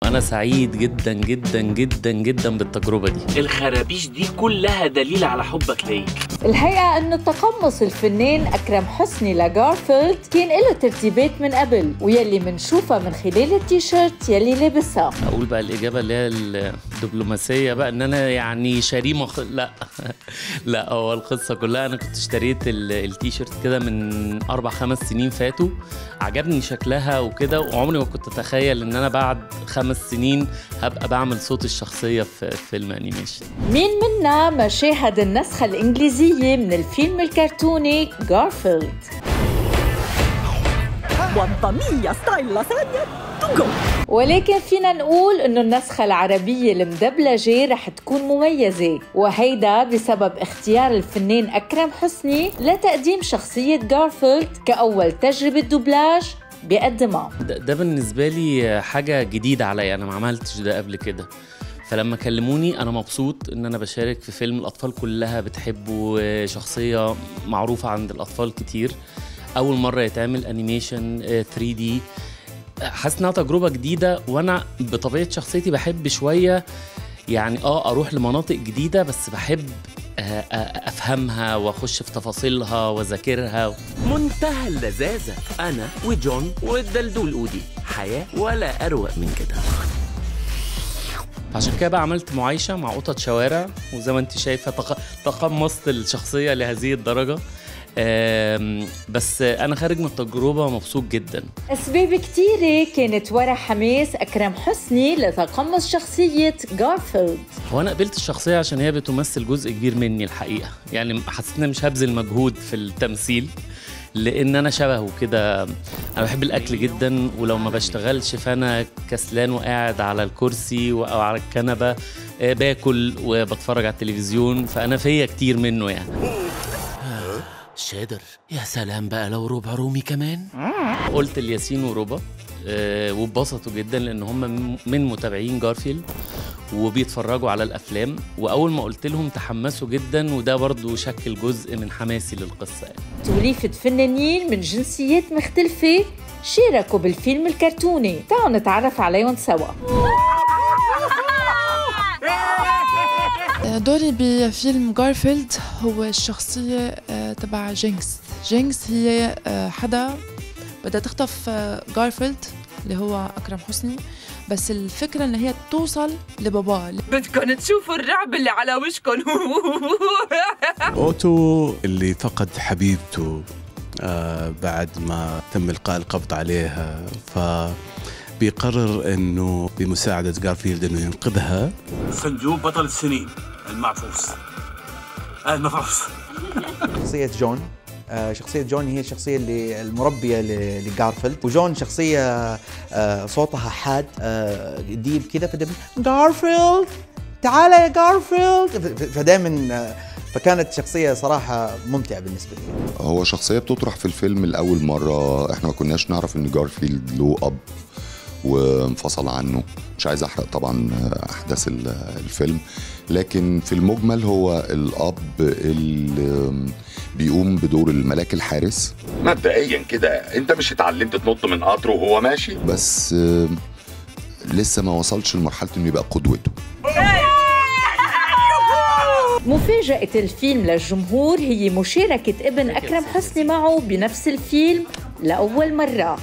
انا سعيد جدا جدا جدا جدا بالتجربه دي الخرابيش دي كلها دليل على حبك ليا الحقيقة أنه تقمص الفنان أكرم حسني لجارفيلد كان له ترتيبات من قبل ويلي منشوفها من خلال التيشيرت يلي لابسها اقول بقى الاجابه اللي هي الدبلوماسيه بقى ان انا يعني شريمه خ... لا لا هو القصه كلها انا كنت اشتريت ال- التيشيرت كده من اربع خمس سنين فاتوا عجبني شكلها وكده وعمري ما كنت اتخيل ان انا بعد خمس سنين هبقى بعمل صوت الشخصيه في في فيلم انيميشن مين منا ما شاهد النسخة الإنجليزية من الفيلم الكرتوني جارفيلد وانطمية ستايل لاسانيا تو جو ولكن فينا نقول انه النسخة العربية المدبلجة رح تكون مميزة وهيدا بسبب اختيار الفنان أكرم حسني لتقديم شخصية جارفيلد كأول تجربة دوبلاج بيقدمها ده, ده بالنسبه لي حاجه جديده عليا انا ما عملتش ده قبل كده فلما كلموني انا مبسوط ان انا بشارك في فيلم الاطفال كلها بتحبه شخصيه معروفه عند الاطفال كتير اول مره يتعمل انيميشن 3 دي حاسس انها تجربه جديده وانا بطبيعه شخصيتي بحب شويه يعني اه اروح لمناطق جديده بس بحب آه، آه، افهمها واخش في تفاصيلها واذاكرها منتهى اللذاذة أنا وجون والدلدول أودي حياة ولا أروق من كده عشان كده بقى عملت معايشه مع قطط شوارع وزي ما انت شايفه تق- تقمصت الشخصيه لهذه الدرجه آم، بس انا خارج من التجربه مبسوط جدا أسباب كتيرة كانت ورا حماس أكرم حسني لتقمص شخصية جارفيلد هو انا قبلت الشخصيه عشان هي بتمثل جزء كبير مني الحقيقه يعني حسيت ان أنا مش هبذل مجهود في التمثيل لان انا شبهه كده انا بحب الاكل جدا ولو ما بشتغلش فانا كسلان وقاعد على الكرسي و- او على الكنبه آه، باكل وبتفرج على التلفزيون فانا فيا كتير منه يعني شادر يا سلام بقى لو ربع رومي كمان قلت لياسين وربا آه، واتبسطوا جدا لان هم من- من متابعين جارفيلد وبيتفرجوا على الافلام واول ما قلت لهم تحمسوا جدا وده برضو شكل جزء من حماسي للقصه يعني. توليفة فنانين من جنسيات مختلفة شاركوا بالفيلم الكرتوني تعالوا نتعرف عليهم سوا دوري بفيلم جارفيلد هو الشخصية آه، تبع جينكس جينكس هي آه، حدا بدها تخطف آه، جارفيلد اللي هو أكرم حسني بس الفكرة إن هي توصل لباباه بدكن تشوفوا الرعب اللي على وشكن اوتو اللي فقد حبيبته آه بعد ما تم القاء القبض عليها ف بيقرر انه بمساعده جارفيلد انه ينقذها سندوب بطل السنين المعفوس المفعوس شخصية جون آه، شخصية جون هي الشخصية اللي المربية ل- لجارفيلد وجون شخصية آه، صوتها حاد آه، ديب كذا فدايما جارفيلد تعال يا جارفيلد فدائما فكانت شخصية صراحة ممتعة بالنسبة لي هو شخصية بتطرح في الفيلم لأول مرة احنا ما كناش نعرف ان جارفيلد له أب وانفصل عنه مش عايز احرق طبعا احداث ال- الفيلم لكن في المجمل هو الاب اللي بيقوم بدور الملاك الحارس مبدئيا كده انت مش اتعلمت تنط من قطر وهو ماشي بس آه، لسه ما وصلش لمرحله انه يبقى قدوته مفاجأة الفيلم للجمهور هي مشاركة ابن أكرم حسني معه بنفس الفيلم لأول مرة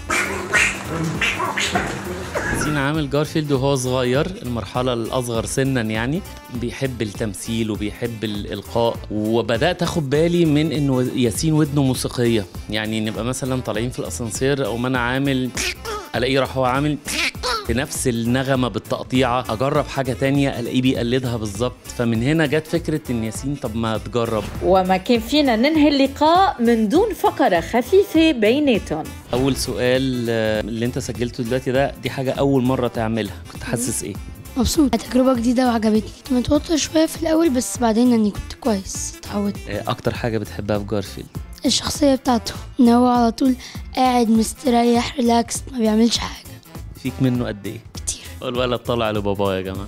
ياسين عامل جارفيلد وهو صغير المرحلة الأصغر سنا يعني بيحب التمثيل وبيحب الإلقاء وبدأت أخد بالي من إنه ياسين ودنه موسيقية يعني نبقى مثلا طالعين في الأسانسير أو ما أنا عامل ألاقيه راح هو عامل بنفس النغمة بالتقطيعة أجرب حاجة تانية ألاقيه بيقلدها بالظبط فمن هنا جت فكرة إن ياسين طب ما تجرب وما كان فينا ننهي اللقاء من دون فقرة خفيفة بيناتهم أول سؤال آه، اللي أنت سجلته دلوقتي ده دي حاجة أول مرة تعملها كنت حاسس إيه؟ مبسوط تجربة جديدة وعجبتني كنت متوتر شوية في الأول بس بعدين يعني كنت كويس اتعودت آه، أكتر حاجة بتحبها في جارفيلد الشخصية بتاعته إن هو على طول قاعد مستريح ريلاكس ما بيعملش حاجة فيك منه قد ايه؟ كتير الولد طالع لباباه يا جماعه